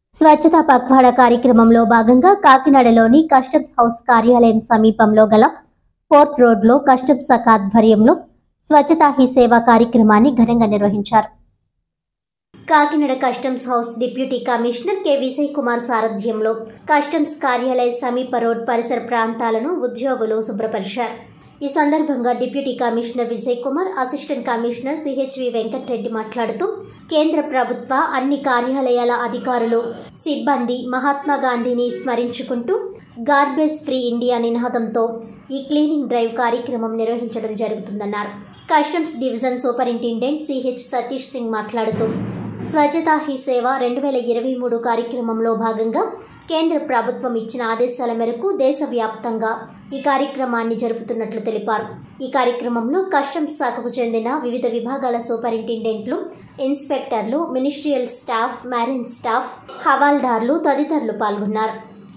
స్వచ్ఛతా పక్వాడా కార్యక్రమంలో భాగంగా కాకినాడలోని customs house కార్యాలయం సమీపంలో గల పోర్ట్ రోడ్లో కస్టమ్స్ శాఖ ఆధ్వర్యంలో స్వచ్ఛతా హీ సేవ కార్యక్రమాన్ని ఘనంగా నిర్వహించారు Kakinada customs house deputy commissioner K Vijay Kumar సారథ్యంలో కస్టమ్స్ కార్యాలయ సమీప రోడ్ పరిసర ప్రాంతాలను ఉద్యోగులు శుభ్రపరిచారు ఈ సందర్భంగా deputy commissioner Vijay Kumar assistant commissioner CHV Venkatareddy మాట్లాడుతూ కేంద్ర ప్రభుత్వ అన్ని కార్యాలయాల అధికారులు సిబ్బంది మహాత్మా గాంధీని స్మరించుకుంటూ గార్బేజ్ ఫ్రీ ఇండియా నినాదంతో ఈ క్లీనింగ్ డ్రైవ్ కార్యక్రమం నిర్వహించడం జరుగుతుందన్నారు customs division superintendent CH Satish Singh మాట్లాడుతూ స్వచ్ఛతా హీ సేవ రెండు వేల ఇరవై మూడు కార్యక్రమంలో భాగంగా కేంద్ర ప్రభుత్వం ఇచ్చిన ఆదేశాల మేరకు దేశవ్యాప్తంగా ఈ కార్యక్రమాన్ని జరుపుతున్నట్లు తెలిపారు ఈ కార్యక్రమంలో కస్టమ్స్ శాఖకు చెందిన వివిధ విభాగాల సూపరింటెండెంట్లు ఇన్స్పెక్టర్లు మినిస్ట్రియల్ స్టాఫ్ మ్యారిన్ స్టాఫ్ హవాల్దార్లు తదితరులు పాల్గొన్నారు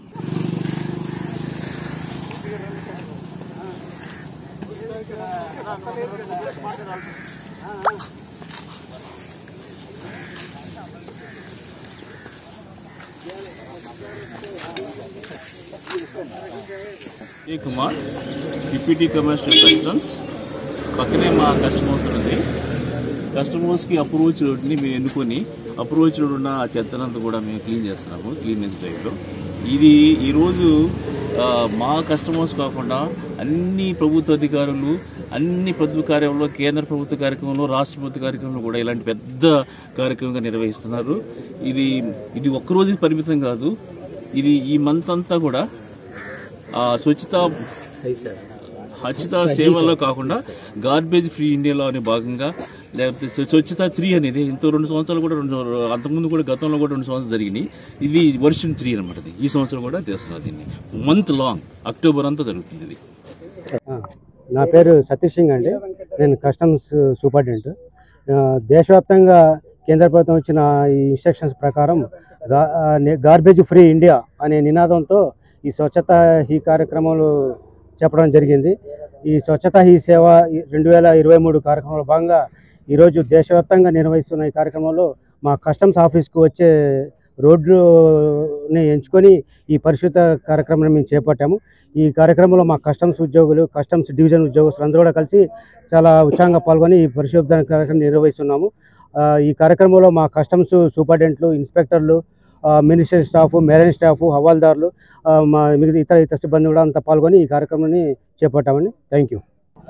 A Kumar deputy commissioner customs పక్కనే మా కస్టమర్స్ ఉంది కస్టమర్స్కి అప్రోచ్ రోడ్ని మేము ఎన్నుకొని అప్రోచ్ రోడ్ ఉన్న ఆ చెత్తనంతా కూడా మేము క్లీన్ చేస్తున్నాము క్లీన్నెస్ డ్రైవ్లో ఇది ఈరోజు ఆ, మా కస్టమర్స్ కాకుండా అన్ని ప్రభుత్వ అధికారులు అన్ని ప్రభుత్వ కార్యంలో కేంద్ర ప్రభుత్వ కార్యక్రమంలో రాష్ట్ర ప్రభుత్వ కార్యక్రమంలో కూడా ఇలాంటి పెద్ద కార్యక్రమంగా నిర్వహిస్తున్నారు ఇది ఇది ఒక్క రోజుకి పరిమితం కాదు ఇది ఈ మంత్ అంతా కూడా ఆ స్వచ్ఛత స్వచ్ఛత సేవలో కాకుండా గార్బేజ్ ఫ్రీ ఇండియాలో అనే భాగంగా లేకపోతే స్వ- స్వచ్ఛత త్రీ అనేది ఇంత రెండు సంవత్సరాలు కూడా రెండు అంతకుముందు కూడా గతంలో కూడా రెండు సంవత్సరాలు జరిగినాయి ఇది వర్షన్ త్రీ అనమాట ఇది ఈ సంవత్సరం కూడా చేస్తున్నారు దీన్ని మంత్ లాంగ్ అక్టోబర్ అంతా జరుగుతుంది ఇది ఆ, నా పేరు సతీష్ సింగ్ అండి నేను కస్టమ్స్ సూపరింటెండెంట్ ఆ, దేశవ్యాప్తంగా కేంద్ర ప్రభుత్వం ఇచ్చిన ఈ ఇన్స్ట్రక్షన్స్ ప్రకారం గా- ఆ, నే- గార్బేజ్ ఫ్రీ ఇండియా అనే నినాదంతో ఈ స్వచ్ఛత ఈ కార్యక్రమాలు చెప్పడం జరిగింది ఈ స్వచ్ఛత ఈ సేవ ఈ రెండు వేల ఇరవై మూడు కార్యక్రమంలో భాగంగా ఈరోజు దేశవ్యాప్తంగా నిర్వహిస్తున్న ఈ కార్యక్రమంలో మా కస్టమ్స్ ఆఫీస్కు వచ్చే రోడ్డుని ఎంచుకొని ఈ పరిశుద్ధ కార్యక్రమాన్ని మేము చేపట్టాము ఈ కార్యక్రమంలో మా కస్టమ్స్ ఉద్యోగులు కస్టమ్స్ డివిజన్ ఉద్యోగస్తులు అందరూ కూడా కలిసి చాలా ఉత్సాహంగా పాల్గొని ఈ పరిశుభ్ర కార్యక్రమం నిర్వహిస్తున్నాము ఆ, ఈ కార్యక్రమంలో మా కస్టమ్స్ సూపరింటెండెంట్లు ఇన్స్పెక్టర్లు మినిస్టర్ స్టాఫ్ మెరైన్ స్టాఫ్ హవాల్దారులు ఆ, మా మిగతా ఇతర ఇతర సిబ్బంది కూడా అంతా పాల్గొని ఈ కార్యక్రమాన్ని చేపట్టామండి థ్యాంక్ యూ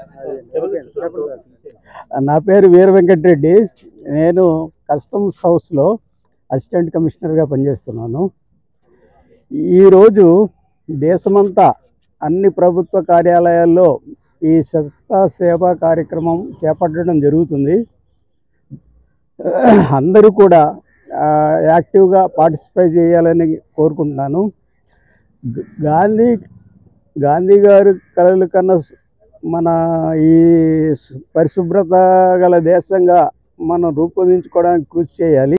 నా పేరు వీర వెంకటరెడ్డి నేను కస్టమ్స్ హౌస్లో అసిస్టెంట్ కమిషనర్గా పనిచేస్తున్నాను ఈరోజు దేశమంతా అన్ని ప్రభుత్వ కార్యాలయాల్లో ఈ స్వచ్ఛతా సేవా కార్యక్రమం చేపట్టడం జరుగుతుంది అందరూ కూడా ఆ, యాక్టివ్గా పార్టిసిపేట్ చేయాలని కోరుకుంటున్నాను గ- గాంధీ గాంధీ గారు కలలు కన్నా స్- మన ఈ స్- పరిశుభ్రత గల దేశంగా మనం రూపొందించుకోవడానికి కృషి చేయాలి